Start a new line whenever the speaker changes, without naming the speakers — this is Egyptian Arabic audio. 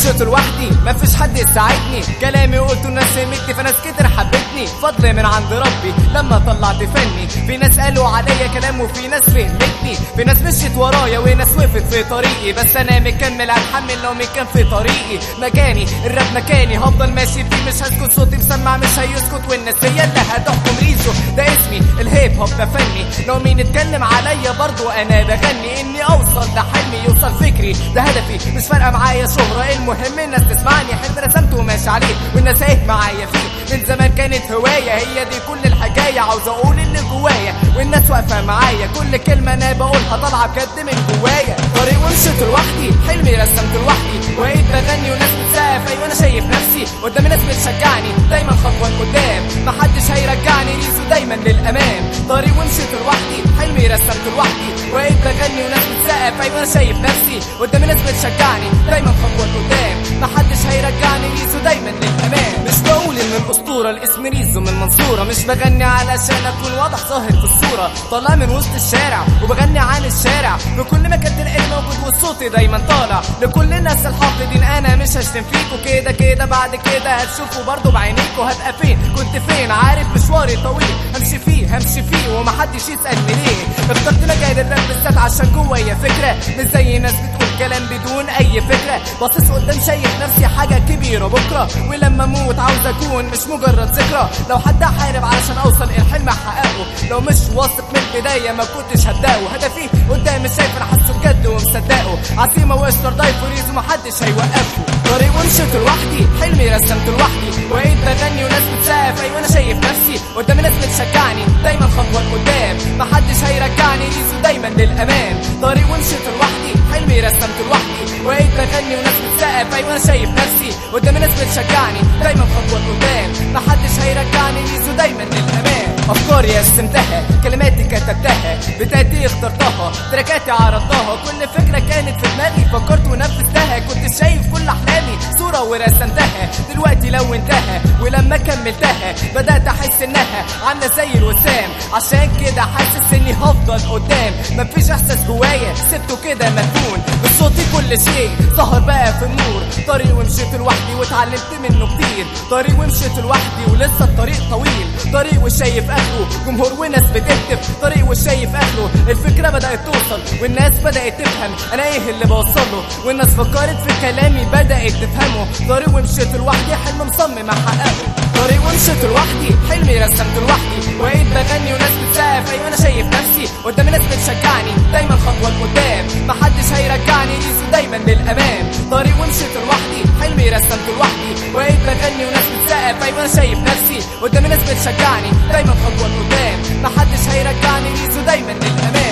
ومشيت لوحدي مفيش حد يساعدني كلامي قلته الناس فهمتني فناس كتير حبتني فضل من عند ربي لما طلعت فني في ناس قالوا عليا كلام وفي ناس فهمتني في ناس مشيت ورايا وناس وقفت في طريقي بس انا مكمل هتحمل لو مكان في طريقي مكاني الراب مكاني هفضل ماشي فيه مش هسكت صوتي مسمع مش هيسكت والناس هي اللي هتحكم ريزو ده اسمي الهيب هوب ده فني لو مين اتكلم عليا برضو انا بغني اني اوصل ده حلمي يوصل فكري ده هدفي مش فارقه معايا شهره المهم الناس تسمعني حلم رسمته وماشي عليه والناس ايه معايا فيه من زمان كانت هوايه هي دي كل الحكايه عاوز اقول اللي جوايا والناس واقفه معايا كل كلمه انا بقولها طالعه بجد من جوايا طريق ومشيت لوحدي حلمي رسمت لوحدي وقيت بغني وناس بتسقف ايوه انا شايف نفسي قدام ناس بتشجعني دايما خطوه لقدام محدش هيرجعني ريزو دايما للامام طريق ومشيت لوحدي حلمي رسمت لوحدي وقيت بغني وناس بتسقف ايوه انا شايف نفسي قدام ناس بتشجعني دايما خطوه لقدام محدش هيرجعني ريزو دايما للامام مش بقول ان الاسطوره الاسم ريزو من المنصوره مش بغني علشان اكون واضح ظاهر في الصوره طالع من وسط الشارع وبغني عن الشارع في كل مكان تلاقي موجود وصوتي دايما طالع لكل الناس الحافظين انا مش هشتم فيكوا كده كده بعد كده هتشوفوا برضه بعينيكوا هبقى فين كنت فين عارف مشواري طويل همشي فيه همشي فيه ومحدش يسالني ليه اخترت مجال الراب بالذات عشان جوايا فكره مش زي ناس بتقول كلام بدون اي فكره باصص قدام شايف نفسي حاجه كبيره بكره ولما اموت عاوز اكون مش مجرد ذكرى لو حد حارب علشان اوصل الحلم احققه لو مش واثق من البدايه ما كنتش هبداه هدفي قدامي شايف انا حاسه بجد ومصدقه عزيمه وستار دايف وريز ومحدش هيوقفه طريق ومشيت لوحدي حلمي رسمت لوحدي وقيت بغني وناس بتسقف ايوه انا شايف نفسي قدام ناس بتشجعني دايما خطوه لقدام محدش هيرجعني ريزو دايما للامام طريق ومشيت لوحدي حلمي رسمت لوحدي وقيت بغني وناس بتسقف ايوه انا شايف نفسي قدام ناس بتشجعني دايما خطوه لقدام محدش هيرجعني ريزو دايما للامام افكاري قسمتها كلماتي كتبتها بتاعتي اخترتها تراكاتي عرضتها كل فكره كانت في دماغي فكرت ونفذتها كنت شايف كل احلامي صوره ورسمتها دلوقتي لو انتهى ولما كملتها بدات احس انها عامله زي الوسام عشان كده حاسس اني هفضل قدام مفيش احساس جوايا سبته كده مدفون بصوتي كل شيء ظهر بقى في النور طريق ومشيت لوحدي واتعلمت منه كتير طريق ومشيت لوحدي ولسه الطريق طويل طريق وشايف اخره جمهور وناس بتهتف طريق وشايف اخره الفكره بدات توصل والناس بدات تفهم انا ايه اللي بوصله والناس فكرت في كلامي بدات تفهمه طريق ومشيت لوحدي حلم مصمم احققه طريق ومشيت لوحدي حلمي رسمت لوحدي وقيت بغني وناس بتسقف ايوه انا شايف نفسي قدام ناس بتشجعني دايما خطوه لقدام محدش هيرجعني ريزو دايما للامام طريق ومشيت لوحدي حلمي رسمت لوحدي وقيت بغني وناس بتسقف ايوه انا شايف نفسي قدام ناس بتشجعني دايما خطوه لقدام محدش هيرجعني ريزو دايما للامام